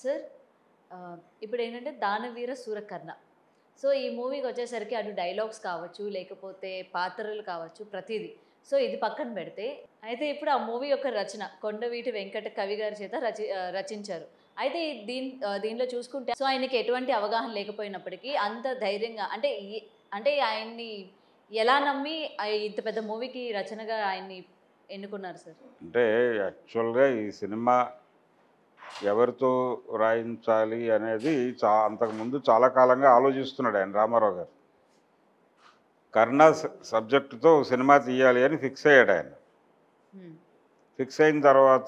Sir ఆ, ఇప్పుడు ఏంటంటే దానవీర సూరకర్ణ సో ఈ మూవీకి వచ్చేసరికి అటు డైలాగ్స్ కావచ్చు లేకపోతే పాత్రలు కావచ్చు ప్రతిదీ సో ఇది పక్కన పెడితే అయితే ఇప్పుడు ఆ మూవీ యొక్క రచన కొండవీటి వెంకట కవి గారి చేత రచి ఆ, రచించారు అయితే ఈ దీన్ ఆ, దీనిలో చూసుకుంటే సో ఆయనకి ఎటువంటి అవగాహన లేకపోయినప్పటికీ అంత ధైర్యంగా అంటే ఈ- అంటే ఆయన్ని ఎలా నమ్మి ఆ ఇంత పెద్ద మూవీకి రచనగా ఆయన్ని ఎన్నుకున్నారు సార్ అంటే యాక్చువల్గా ఈ సినిమా ఎవరితో రాయించాలి అనేది చా అంతకుముందు చాలా కాలంగా ఆలోచిస్తున్నాడు ఆయన రామారావు గారు కర్ణ సబ్జెక్టుతో సినిమా తీయాలి అని ఫిక్స్ అయ్యాడు ఆయన ఉమ్, ఫిక్స్ అయిన తర్వాత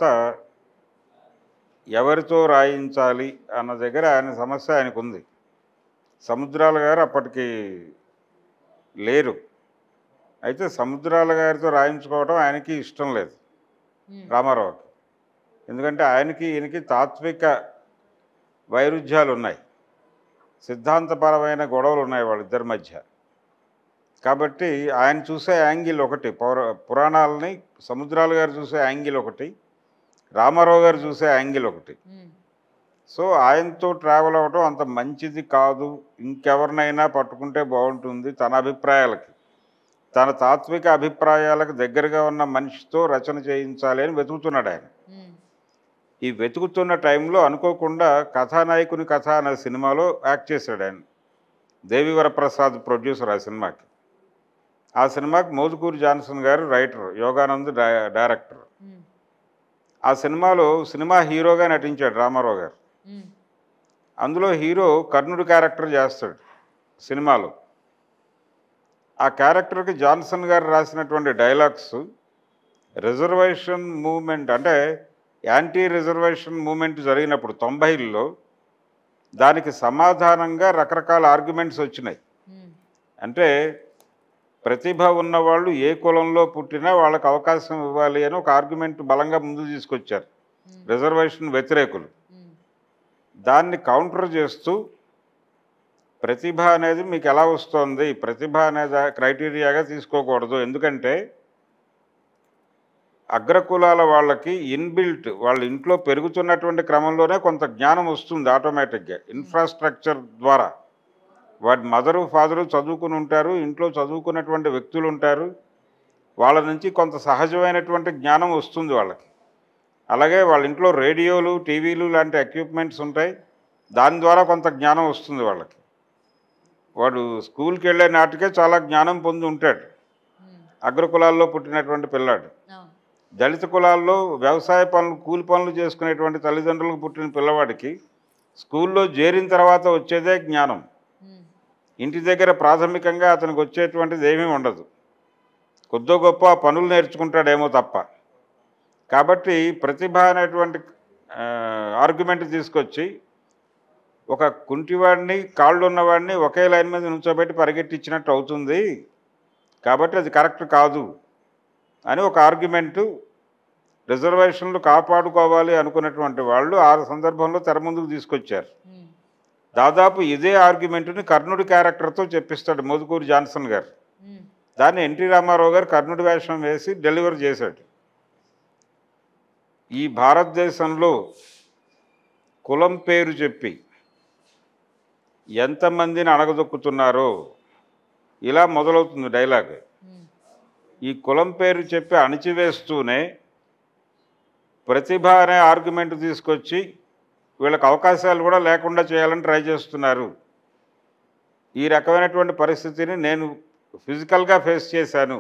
ఎవరితో రాయించాలి అన్న దగ్గర ఆయన సమస్య ఆయనకు ఉంది సముద్రాల గారు అప్పటికి లేరు అయితే సముద్రాల గారితో రాయించుకోవడం ఆయనకి ఇష్టం లేదు ఉమ్, రామారావుకి ఎందుకంటే ఆయనకి ఈయనకి తాత్విక వైరుధ్యాలు ఉన్నాయి సిద్ధాంతపరమైన గొడవలు ఉన్నాయి వాళ్ళిద్దరి మధ్య కాబట్టి ఆయన చూసే యాంగిల్ ఒకటి పౌర పురాణాలని సముద్రాల గారు చూసే యాంగిల్ ఒకటి రామారావు గారు చూసే యాంగిల్ ఒకటి ఉమ్, సో ఆయనతో ట్రావెల్ అవ్వడం అంత మంచిది కాదు ఇంకెవరినైనా పట్టుకుంటే బాగుంటుంది తన అభిప్రాయాలకి తన తాత్విక అభిప్రాయాలకు దగ్గరగా ఉన్న మనిషితో రచన చేయించాలి అని వెతుకుతున్నాడు ఆయన ఉమ్, ఈ వెతుకుతున్న టైంలో అనుకోకుండా కథానాయకుని కథ అనే సినిమాలో యాక్ట్ చేశాడు ఆయన దేవివర ప్రసాద్ ప్రొడ్యూసర్ ఆ సినిమాకి ఆ సినిమాకి మోదుకూరి జాన్సన్ గారు రైటర్ యోగానంద్ డై- డైరెక్టర్ ఉమ్, ఆ సినిమాలో సినిమా హీరోగా నటించాడు రామారావు గారు ఉమ్, అందులో హీరో కర్ణుడి క్యారెక్టర్ చేస్తాడు సినిమాలో ఆ క్యారెక్టర్కి జాన్సన్ గారు రాసినటువంటి డైలాగ్స్ రిజర్వేషన్ మూమెంట్ అంటే యాంటీ రిజర్వేషన్ మూమెంట్ జరిగినప్పుడు తొంభైల్లో దానికి సమాధానంగా రకరకాల ఆర్గ్యుమెంట్స్ వచ్చినాయి ఉమ్, అంటే ప్రతిభ ఉన్నవాళ్ళు ఏ కులంలో పుట్టినా వాళ్ళకి అవకాశం ఇవ్వాలి అని ఒక ఆర్గ్యుమెంట్ బలంగా ముందు తీసుకొచ్చారు ఉమ్, రిజర్వేషన్ వ్యతిరేకులు ఉమ్, దాన్ని కౌంటర్ చేస్తూ ప్రతిభ అనేది మీకు ఎలా వస్తుంది ప్రతిభ అనేది క్రైటీరియాగా తీసుకోకూడదు ఎందుకంటే అగ్రకులాల వాళ్ళకి ఇన్బిల్ట్ వాళ్ళ ఇంట్లో పెరుగుతున్నటువంటి క్రమంలోనే కొంత జ్ఞానం వస్తుంది ఆటోమేటిక్గా ఇన్ఫ్రాస్ట్రక్చర్ ద్వారా వాడి మదరు ఫాదరు చదువుకుని ఉంటారు ఇంట్లో చదువుకున్నటువంటి వ్యక్తులు ఉంటారు వాళ్ళ నుంచి కొంత సహజమైనటువంటి జ్ఞానం వస్తుంది వాళ్ళకి అలాగే వాళ్ళ ఇంట్లో రేడియోలు టీవీలు లాంటి ఎక్విప్మెంట్స్ ఉంటాయి దాని ద్వారా కొంత జ్ఞానం వస్తుంది వాళ్ళకి వాడు స్కూల్కి వెళ్ళే నాటికే చాలా జ్ఞానం పొంది ఉంటాడు ఉమ్, అగ్రకులాల్లో పుట్టినటువంటి పిల్లాడు అవును దళిత కులాల్లో వ్యవసాయ పనులు కూలి పనులు చేసుకునేటువంటి తల్లిదండ్రులకు పుట్టిన పిల్లవాడికి స్కూల్లో చేరిన తర్వాత వచ్చేదే జ్ఞానం ఉమ్, ఇంటి దగ్గర ప్రాథమికంగా అతనికి వచ్చేటువంటిది ఏమీ ఉండదు కొద్దో గొప్ప ఆ పనులు నేర్చుకుంటాడేమో తప్ప కాబట్టి ప్రతిభ అనేటువంటి ఆర్గ్యుమెంట్ తీసుకొచ్చి ఒక కుంటివాడిని కాళ్ళు ఉన్నవాడిని ఒకే లైన్ మీద నుంచోబెట్టి పరిగెట్టించినట్టు అవుతుంది కాబట్టి అది కరెక్ట్ కాదు అని ఒక ఆర్గ్యుమెంటు రిజర్వేషన్లు కాపాడుకోవాలి అనుకున్నటువంటి వాళ్ళు ఆ సందర్భంలో తెర ముందుకు తీసుకొచ్చారు ఉమ్, దాదాపు ఇదే ఆర్గ్యుమెంట్ని కర్ణుడి క్యారెక్టర్తో చెప్పిస్తాడు మోదుకూరి జాన్సన్ గారు ఉమ్, దాన్ని ఎన్టీ రామారావు గారు కర్ణుడి వేషం వేసి డెలివర్ చేశాడు ఈ భారతదేశంలో కులం పేరు చెప్పి ఎంతమందిని అణగదొక్కుతున్నారో ఇలా మొదలవుతుంది డైలాగ్ ఉమ్, ఈ కులం పేరు చెప్పి అణిచివేస్తూనే ప్రతిభ అనే ఆర్గ్యుమెంట్ తీసుకొచ్చి వీళ్ళకి అవకాశాలు కూడా లేకుండా చేయాలని ట్రై చేస్తున్నారు ఈ రకమైనటువంటి పరిస్థితిని నేను ఫిజికల్గా ఫేస్ చేశాను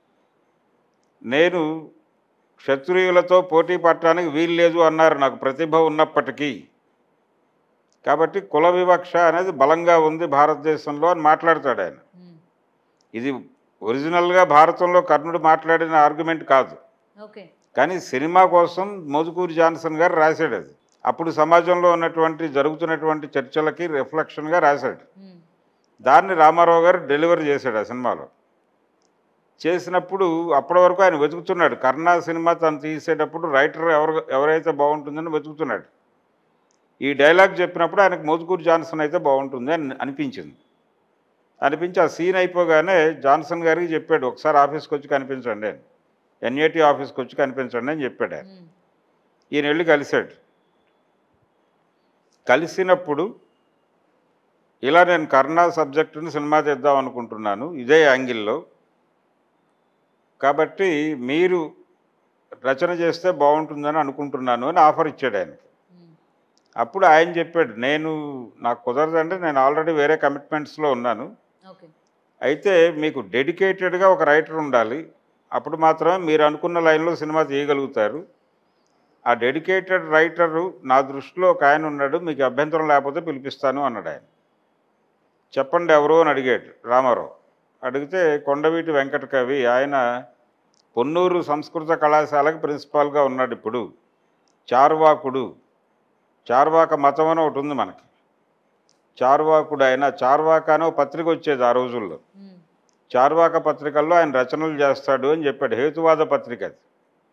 నేను క్షత్రియులతో పోటీ పడటానికి వీలు లేదు అన్నారు నాకు ప్రతిభ ఉన్నప్పటికీ కాబట్టి కుల వివక్ష అనేది బలంగా ఉంది భారతదేశంలో అని మాట్లాడతాడు ఆయన ఉమ్, ఇది ఒరిజినల్గా భారతంలో కర్ణుడు మాట్లాడిన ఆర్గ్యుమెంట్ కాదు ఓకే కానీ సినిమా కోసం మోదుకూరి జాన్సన్ గారు రాశాడు అది అప్పుడు సమాజంలో ఉన్నటువంటి జరుగుతున్నటువంటి చర్చలకి రిఫ్లెక్షన్గా రాశాడు ఉమ్, దాన్ని రామారావు గారు డెలివర్ చేశాడు ఆ సినిమాలో చేసినప్పుడు అప్పటి వరకు ఆయన వెతుకుతున్నాడు కర్ణ సినిమా తను తీసేటప్పుడు రైటర్ ఎవరు ఎవరైతే బాగుంటుందని వెతుకుతున్నాడు ఈ డైలాగ్ చెప్పినప్పుడు ఆయనకు మోదుకూరి జాన్సన్ అయితే బాగుంటుంది అని అనిపించింది అనిపించి ఆ సీన్ అయిపోగానే జాన్సన్ గారికి చెప్పాడు ఒకసారి ఆఫీస్కి వచ్చి కనిపించండి అని ఎన్ఏటి ఆఫీస్కి వచ్చి కనిపించండి అని చెప్పాడు ఆయన ఉమ్, ఈయన వెళ్ళి కలిశాడు కలిసినప్పుడు ఇలా నేను కర్ణ సబ్జెక్టుని సినిమా తీద్దాం అనుకుంటున్నాను ఇదే యాంగిల్లో కాబట్టి మీరు రచన చేస్తే బాగుంటుందని అనుకుంటున్నాను అని ఆఫర్ ఇచ్చాడు ఆయనకి ఉమ్, అప్పుడు ఆయన చెప్పాడు నేను నాకు కుదరదండి నేను ఆల్రెడీ వేరే కమిట్మెంట్స్లో ఉన్నాను ఓకే అయితే మీకు డెడికేటెడ్గా ఒక రైటర్ ఉండాలి అప్పుడు మాత్రమే మీరు అనుకున్న లైన్లో సినిమా తీయగలుగుతారు ఆ డెడికేటెడ్ రైటరు నా దృష్టిలో ఒక ఆయన ఉన్నాడు మీకు అభ్యంతరం లేకపోతే పిలిపిస్తాను అన్నాడు ఆయన చెప్పండి ఎవరు అని అడిగాడు రామారావు అడిగితే కొండవీటి వెంకట కవి ఆయన పొన్నూరు సంస్కృత కళాశాలకు ప్రిన్సిపాల్గా ఉన్నాడు ఇప్పుడు చార్వాకుడు చార్వాక మతం అని ఒకటి ఉంది మనకి చార్వాకుడు ఆయన చార్వాక అనే ఒక పత్రిక వచ్చేది ఆ రోజుల్లో ఉమ్, చార్వాక పత్రికల్లో ఆయన రచనలు చేస్తాడు అని చెప్పాడు హేతువాద పత్రిక అది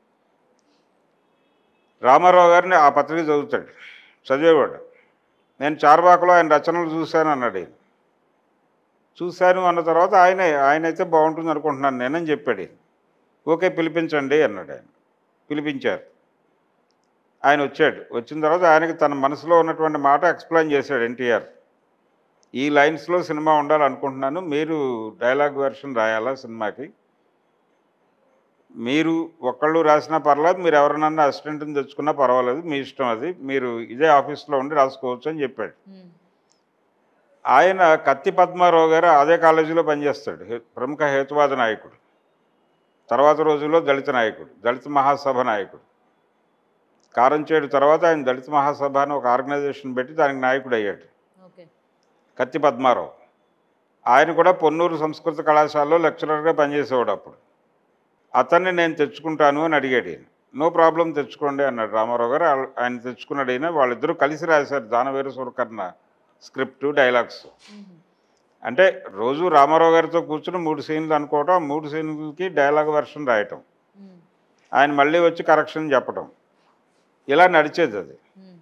రామారావు గారిని ఆ పత్రిక చదువుతాడు చదివేవాడు నేను చార్వాకలో ఆయన రచనలు చూశాను అన్నాడు ఈయన చూశాను అన్న తర్వాత ఆయన ఆయన అయితే బాగుంటుంది అనుకుంటున్నాను నేనని చెప్పాడు ఈయన. ఓకే పిలిపించండి అన్నాడు ఆయన పిలిపించారు ఆయన వచ్చాడు వచ్చిన తర్వాత ఆయనకి తన మనసులో ఉన్నటువంటి మాట ఎక్స్ప్లెయిన్ చేశాడు ఎన్టీఆర్ ఈ లైన్స్లో సినిమా ఉండాలనుకుంటున్నాను మీరు డైలాగ్ వెర్షన్ రాయాలా సినిమాకి మీరు ఒక్కళ్ళు రాసినా పర్వాలేదు మీరు ఎవరినన్నా అసిస్టెంట్ని తెచ్చుకున్నా పర్వాలేదు మీ ఇష్టం అది మీరు ఇదే ఆఫీస్లో ఉండి రాసుకోవచ్చు అని చెప్పాడు ఉమ్, ఆయన కత్తి పద్మారావు గారు అదే కాలేజీలో పనిచేస్తాడు హే- ప్రముఖ హేతువాద నాయకుడు తర్వాత రోజుల్లో దళిత నాయకుడు దళిత మహాసభ నాయకుడు కారంచేడు తర్వాత ఆయన దళిత మహాసభ అని ఒక ఆర్గనైజేషన్ పెట్టి దానికి నాయకుడు అయ్యాడు ఓకే కత్తి పద్మారావు ఆయన కూడా పొన్నూరు సంస్కృత కళాశాలలో లెక్చరర్గా పనిచేసేవాడు అప్పుడు అతన్ని నేను తెచ్చుకుంటాను అని అడిగాడు ఈయన నో ప్రాబ్లం తెచ్చుకోండి అన్నాడు రామారావు గారు ఆల్- ఆయన తెచ్చుకున్నాడు ఈయన వాళ్ళిద్దరూ కలిసి రాశారు దానవేరు సురకర్ణ స్క్రిప్ట్ డైలాగ్స్ ఉమ్, అంటే రోజు రామారావు గారితో కూర్చుని మూడు సీన్లు అనుకోవటం ఆ మూడు సీన్లకి డైలాగ్ వెర్షన్ రాయటం ఉమ్, ఆయన మళ్ళీ వచ్చి కరెక్షన్ చెప్పటం ఇలా నడిచేది అది ఉమ్,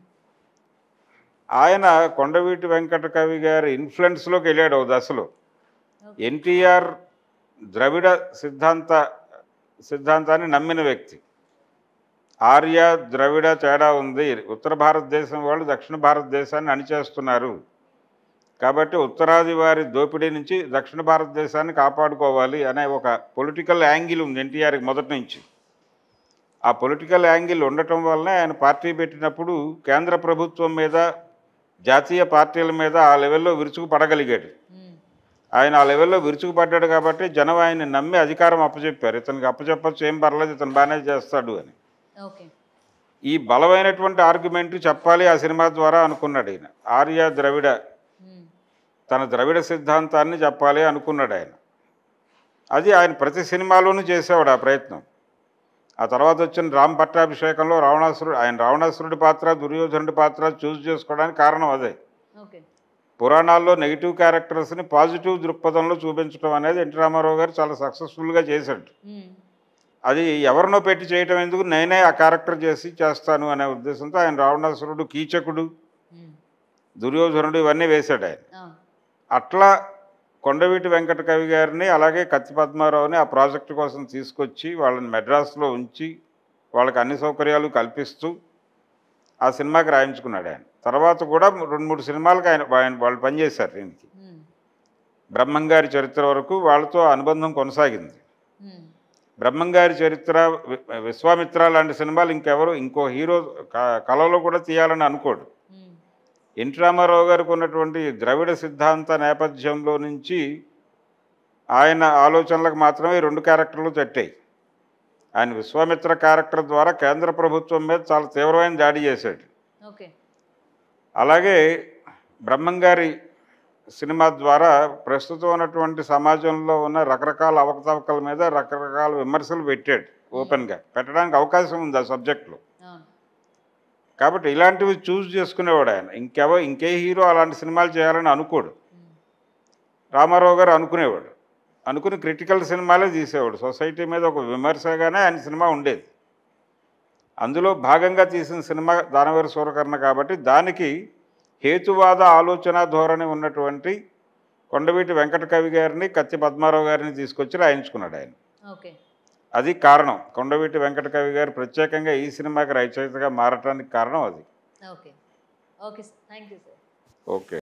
ఆయన కొండవీటి వెంకట కవి గారి ఇన్ఫ్లుయెన్స్లోకి వెళ్ళాడు ఒక దశలో ఎన్టీఆర్ ద్రవిడ సిద్ధాంత సిద్ధాంతాన్ని నమ్మిన వ్యక్తి ఆర్య ద్రవిడ తేడా ఉంది ఉత్తర భారతదేశం వాళ్ళు దక్షిణ భారతదేశాన్ని అణిచేస్తున్నారు కాబట్టి ఉత్తరాది వారి దోపిడీ నుంచి దక్షిణ భారతదేశాన్ని కాపాడుకోవాలి అనే ఒక పొలిటికల్ యాంగిల్ ఉంది ఎన్టీఆర్కి మొదటి నుంచి ఆ పొలిటికల్ యాంగిల్ ఉండటం వల్లనే ఆయన పార్టీ పెట్టినప్పుడు కేంద్ర ప్రభుత్వం మీద జాతీయ పార్టీల మీద ఆ లెవెల్లో విరుచుకు పడగలిగాడు ఉమ్, ఆయన ఆ లెవెల్లో విరుచుకుపడ్డాడు కాబట్టి జనం ఆయన్ని నమ్మి అధికారం అప్పచెప్పారు ఇతనికి అప్పచెప్పచ్చు ఏం పర్లేదు ఇతను బాగానే చేస్తాడు అని ఓకే ఈ బలమైనటువంటి ఆర్గ్యుమెంట్ చెప్పాలి ఆ సినిమా ద్వారా అనుకున్నాడు ఆయన ఆర్య ద్రవిడ ఉమ్, తన ద్రవిడ సిద్ధాంతాన్ని చెప్పాలి అనుకున్నాడు ఆయన అది ఆయన ప్రతి సినిమాలోనూ చేసేవాడు ఆ ప్రయత్నం ఆ తర్వాత వచ్చిన రామ్ పట్టాభిషేకంలో రావణాసురుడు ఆయన రావణాసురుడి పాత్ర దుర్యోధనుడి పాత్ర చూస్ చేసుకోవడానికి కారణం అదే ఓకే పురాణాల్లో నెగిటివ్ క్యారెక్టర్స్ని పాజిటివ్ దృక్పథంలో చూపించడం అనేది ఎన్టీ రామారావు గారు చాలా సక్సెస్ఫుల్గా చేశాడు ఉమ్, అది ఎవరినో పెట్టి చేయటం ఎందుకు నేనే ఆ క్యారెక్టర్ చేసి చేస్తాను అనే ఉద్దేశంతో ఆయన రావణాసురుడు కీచకుడు ఉమ్, దుర్యోధనుడు ఇవన్నీ వేశాడు ఆయన ఆ, అట్లా కొండవీటి వెంకట కవి గారిని అలాగే కత్తి పద్మారావుని ఆ ప్రాజెక్టు కోసం తీసుకొచ్చి వాళ్ళని మెడ్రాస్లో ఉంచి వాళ్ళకి అన్ని సౌకర్యాలు కల్పిస్తూ ఆ సినిమాకి రాయించుకున్నాడు ఆయన తర్వాత కూడా రెండు మూడు సినిమాలకు ఆయన ఆయన వాళ్ళు పనిచేశారు దీనికి ఉమ్, బ్రహ్మంగారి చరిత్ర వరకు వాళ్ళతో అనుబంధం కొనసాగింది ఉమ్, బ్రహ్మంగారి చరిత్ర వి- విశ్వామిత్ర లాంటి సినిమాలు ఇంకెవరు ఇంకో హీరో క- కళలో కూడా తీయాలని అనుకోడు ఉమ్, ఎన్టీ రామారావు గారికి ఉన్నటువంటి ద్రవిడ సిద్ధాంత నేపథ్యంలో నుంచి ఆయన ఆలోచనలకు మాత్రమే ఈ రెండు క్యారెక్టర్లు తట్టాయి ఆయన విశ్వామిత్ర క్యారెక్టర్ ద్వారా కేంద్ర ప్రభుత్వం మీద చాలా తీవ్రమైన దాడి చేశాడు ఓకే అలాగే బ్రహ్మంగారి సినిమా ద్వారా ప్రస్తుతం ఉన్నటువంటి సమాజంలో ఉన్న రకరకాల అవకతవకల మీద రకరకాల విమర్శలు పెట్టాడు ఓపెన్గా పెట్టడానికి అవకాశం ఉంది ఆ సబ్జెక్ట్లో అవును కాబట్టి ఇలాంటివి చూస్ చేసుకునేవాడు ఆయన ఇంకెవ ఇంకే హీరో అలాంటి సినిమాలు చేయాలని అనుకోడు ఉమ్, రామారావు గారు అనుకునేవాడు అనుకుని క్రిటికల్ సినిమాలే తీసేవాడు సొసైటీ మీద ఒక విమర్శగానే ఆయన సినిమా ఉండేది అందులో భాగంగా తీసిన సినిమా దానవేరు సూరకర్ణ కాబట్టి దానికి హేతువాద ఆలోచన ధోరణి ఉన్నటువంటి కొండవీటి వెంకట కవి గారిని కత్తి పద్మారావు గారిని తీసుకొచ్చి రాయించుకున్నాడు ఆయన ఓకే అది కారణం కొండవీటి వెంకట కవి గారు ప్రత్యేకంగా ఈ సినిమాకి రచయితగా మారటానికి కారణం అది okay okay sir thank you sir okay